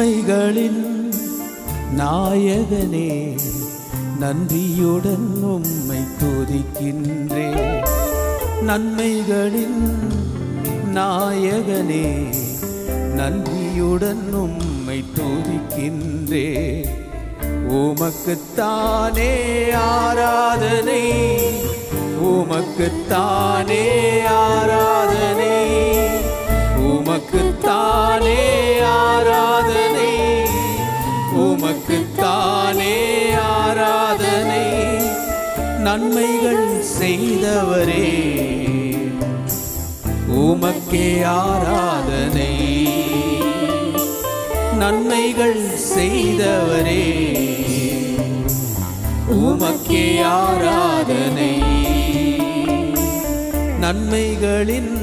நன்மைகளின் நாயகனே நன்றியுடன் உம்மை துதிக்கின்றேன் நன்மைகளின் நாயகனே நன்றியுடன் உம்மை துதிக்கின்றேன் உமக்குத்தானே ஆராதனை உமக்குத்தானே ஆராதனை உமக்குத்தானே ஆராதனை உமக்குத்தானே ஆராதனை நன்மைகள் செய்தவரே உமக்கே ஆராதனை நன்மைகள் செய்தவரே உமக்கே ஆராதனை நன்மைகளின்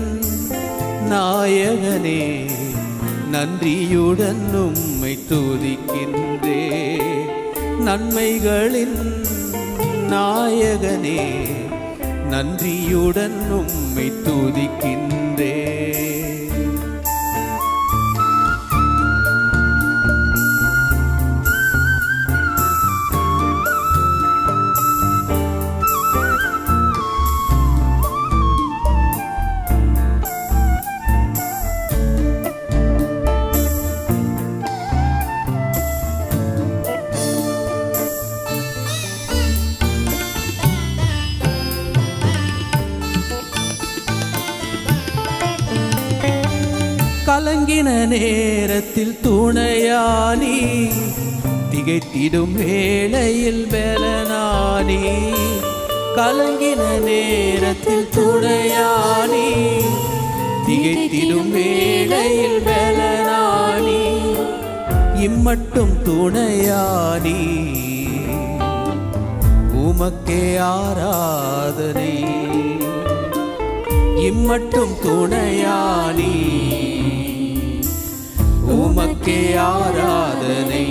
நாயகனே நன்றியுடன் உம்மை துதிக்கின்றே நன்மைகளின் நாயகனே நன்றியுடன் உம்மை துதிக்கின்றே கலங்கின நேரத்தில் துணையானி திகைத்திடும் வேளையில் பலனானி கலங்கின நேரத்தில் துணையானி திகைத்திடும் வேளையில் பலனானி இம்மட்டும் துணையானி உமக்கே ஆராதனை இம்மட்டும் துணையானி உமக்கே ஆராதனை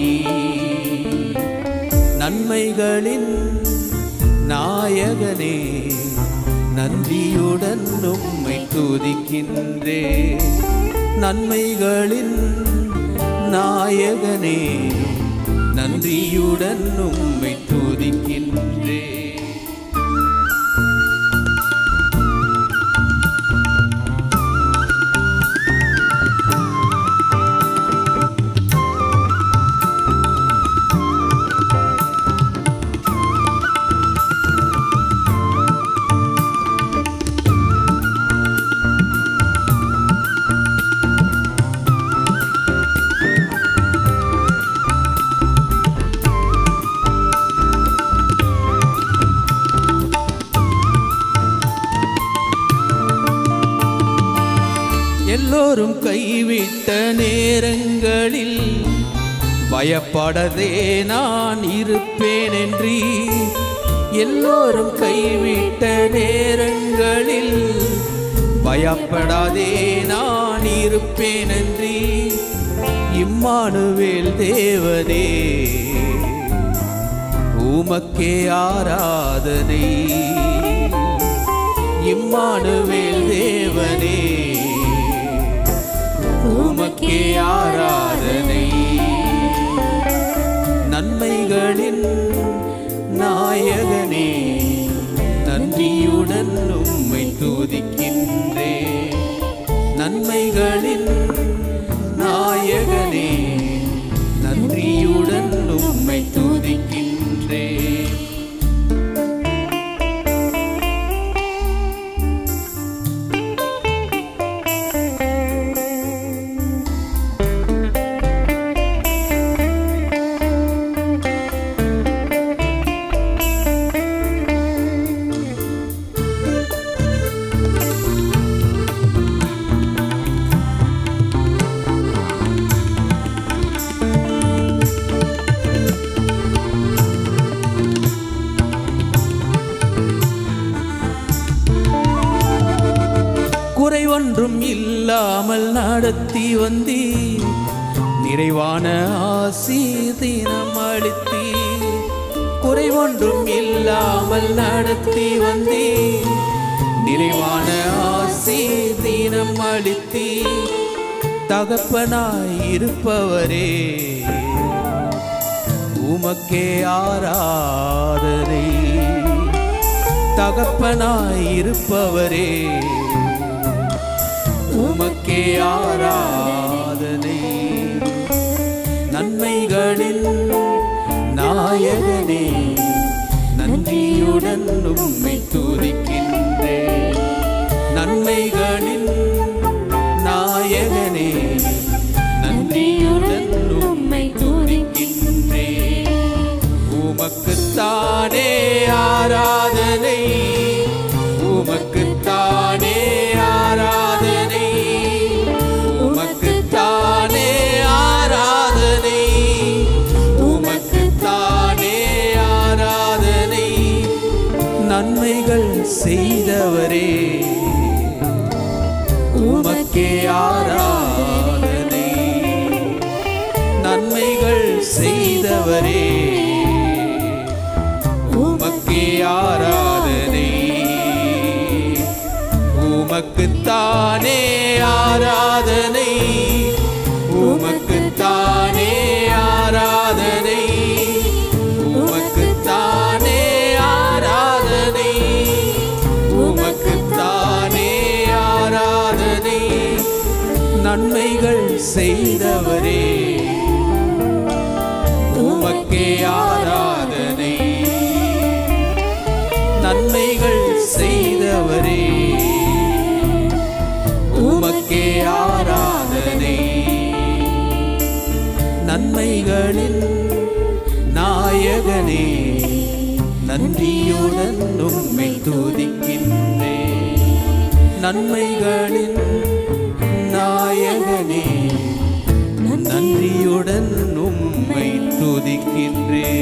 நன்மைகளின் நாயகனே நன்றியுடன் உம்மை துதிக்கின்றே நன்மைகளின் நாயகனே நன்றியுடன் உம்மை துதிக்கின்றே எல்லோரும் கைவிட்ட நேரங்களில் பயப்படதே நான் இருப்பேன் என்று எல்லோரும் கைவிட்ட நேரங்களில் பயப்படாதே நான் இருப்பேன் என்று இம்மானுவேல் தேவனே உமக்கே ஆராதனை இம்மானுவேல் தேவனே உமக்கே ஆராதனை நன்மைகளின் நாயகனே நன்றியுடன் உம்மை துதிக்கின்றே நன்மைகளின் நாயகனே நன்றியுடன் உம்மை துதிக்கின்றே குறை ஒன்றும் இல்லாமல் நடத்தி வந்தி நிறைவான ஆசி தினம் அளித்தி குறை ஒன்றும் இல்லாமல் நடத்தி வந்தி நிறைவான ஆசி தினம் அளித்தி தகப்பனாய் இருப்பவரே உமக்கே ஆராதனை தகப்பனாய் இருப்பவரே உமக்கே ஆராதனை நன்மைகளின் நாயகனே நன்றியுடன் உம்மை துதிக்கின்றேன் நன்மைகளின் நாயகனே நன்றியுடன் உம்மை துதிக்கின்றேன் உமக்குத்தானே ஆராதனை உமக்குத்தானே ஆராதனை உமக்குத்தானே ஆராதனை உமக்குத்தானே ஆராதனை நன்மைகள் செய்தவரே உமக்கே ஆராதனை நன்மைகள் செய்தவரே உமக்கே ஆராதனை உமக்குத்தானே ஆராதனை உமக்குத்தானே ஆராதனை உமக்குத்தானே ஆராதனை உமக்குத்தானே ஆராதனை நன்மைகள் செய்தவரே உமக்கே ஆராதனை நன்மைகள் செய்தவரே உமக்கே ஆராதனை நன்மைகளின் நாயகனே நன்றியுடன் உம்மை துதிக்கின்றேன் நன்மைகளின் நாயகனே நன்றியுடன் உம்மை துதிக்கின்றேன்